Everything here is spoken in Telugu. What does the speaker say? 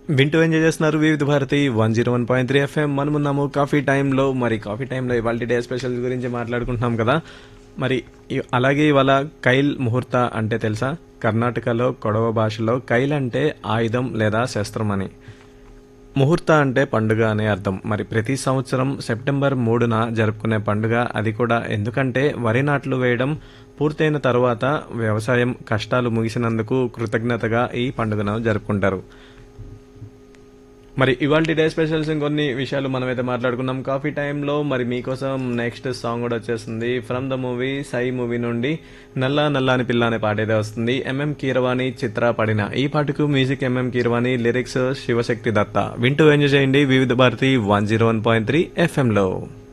వింటూ ఎంజాయ్ చేస్తున్నారు Vividh Bharati one zero one point three FM మనమున్నాము కాఫీ టైంలో మరి కాఫీ టైంలో ఇవాళ డే స్పెషల్ గురించి మాట్లాడుకుంటున్నాం కదా మరి ఇ- అలాగే ఇవాళ కైల్ ముహూర్త అంటే తెలుసా కర్ణాటకలో కొడవ భాషలో కైల్ అంటే ఆయుధం లేదా శస్త్రం అని ముహూర్త అంటే పండుగ అనే అర్థం మరి ప్రతి సంవత్సరం సెప్టెంబర్ మూడున జరుపుకునే పండుగ అది కూడా ఎందుకంటే వరి నాట్లు వేయడం పూర్తయిన తర్వాత వ్యవసాయం కష్టాలు ముగిసినందుకు కృతజ్ఞతగా ఈ పండుగను జరుపుకుంటారు మరి ఇవాళ డే స్పెషల్స్ ఇంకొన్ని విషయాలు మనమైతే మాట్లాడుకున్నాం కాఫీ టైంలో మరి మీకోసం నెక్స్ట్ సాంగ్ కూడా వచ్చేస్తుంది from the movie Sye movie నుండి నల్ల నల్లాని పిల్ల అనే పాట అయితే వస్తుంది ఎంఎం కీరవాణి చిత్ర పడిన ఈ పాటకు music M M Keeravani lyrics Sivasakthi Datta వింటూ ఎంజాయ్ చేయండి Vividh Bharati one zero one point three ఎఫ్ఎంలో